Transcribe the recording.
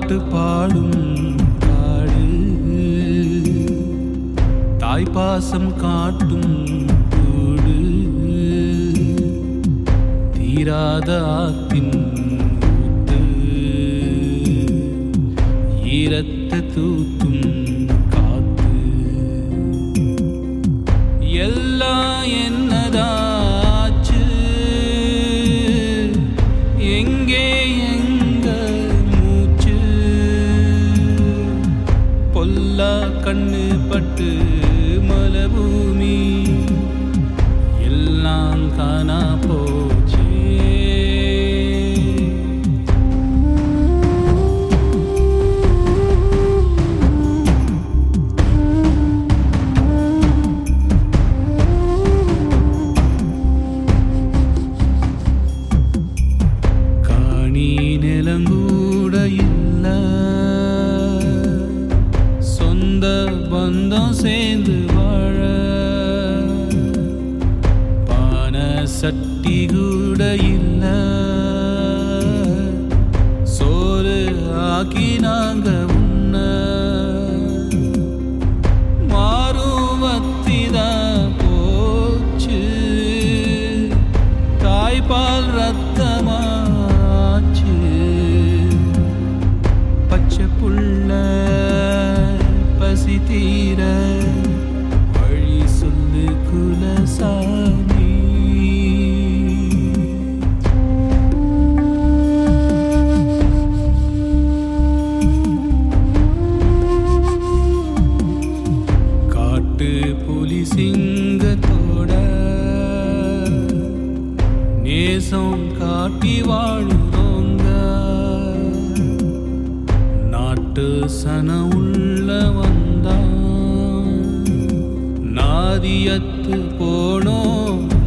பாட்டு பாடும் காடு தாய்ப்பாசம் காட்டும் கூடு தீராத ஆத்தின் ஊத்து ஈரத்த தூத்தும் காத்து எல்லாம் என்னதாச்சு எங்கே எங்க மூச்சு பொல்லா கண்ணு பட்டு மலபூமி எல்லாம் காணா போச்சே காணி நிலங்கூட இல்ல சொந்த பந்தம் சேர்ந்து வாழ பான சட்டி கூட இல்ல சோறு ஆக்கி நாங்க உண்ண மாறுவத்திதான் போச்சு தாய்பால் ரத்தமாச்சு பச்சை புள்ள பசி தீர வழி சொல்லு குலசாமி காட்டு புலி சிங்கத்தோட நேசம் காட்டி வாழுறோங்க நாட்டு சன உள்ள வந்தா நாதியத்து போனோம்